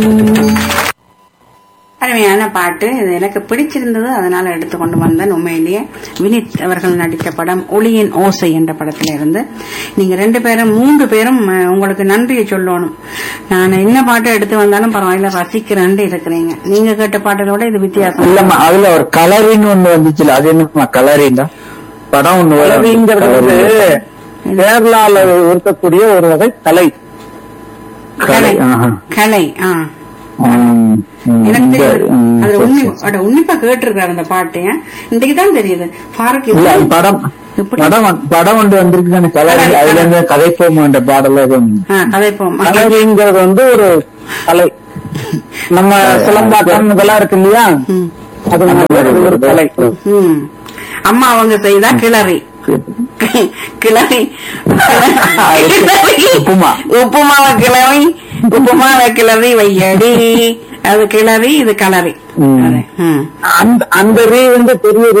அருமையான பாட்டு இது எனக்கு பிடிச்சிருந்தது அதனால எடுத்துக்கொண்டு வந்தேன் உண்மையிலேயே வினித் அவர்கள் நடித்த படம் ஒளியின் ஓசை என்ற படத்துல இருந்து நீங்க ரெண்டு பேரும் மூன்று பேரும் அஹ், உங்களுக்கு நன்றியை சொல்லணும் நான் என்ன பாட்டு எடுத்து வந்தாலும் பரவாயில்ல ரசிக்கிறேன் இருக்கிறீங்க நீங்க கேட்ட பாட்டோட இது வித்தியாசம் இல்லம்மா அதுல ஒரு கலரின்னு ஒண்ணு வந்துச்சுல அது என்னம்மா கலரிங்க படம் ஒண்ணு வரும். கலரிங்கிறது வந்து Coloring. கேரளால இருக்கக்கூடிய ஒரு வகை கலை கலை கலை, ஆஹா. கலை ஆ ம், ம், எனக்கு இந்த, தெரியும் ம், அது சரி, உன்னி சரி. அட, உன்னிப்பா கேட்டிருக்காரு அந்த பாட்டு இன்னைக்கு தான் தெரியுது ஃபாரூக் இல்ல அது இது- படம் இப்படி- படம் வந்து- படம் ஒன்று வந்திருக்கு தானே கலரி கலரி, அதுல இருந்து கலரி. கதைப்போம் என்ற பாடல ஆ, கதைப்போம் கலரிங்கிறது வந்து ஒரு கலை நம்ம சிலம்பாட்டம் இதெல்லாம் இருக்கு இல்லையா ம். அது வந்து ஒரு கலை ம். அம்மா அவங்க செய்தா கிளறி கிளறி கிளறி. உப்புமா. உப்புமாவை கிளறி உப்புமாவை கிளறி வையடி அது கிளறி இது கலரி ம். அது, ம். அந்த அந்த ரீ வந்து பெரிய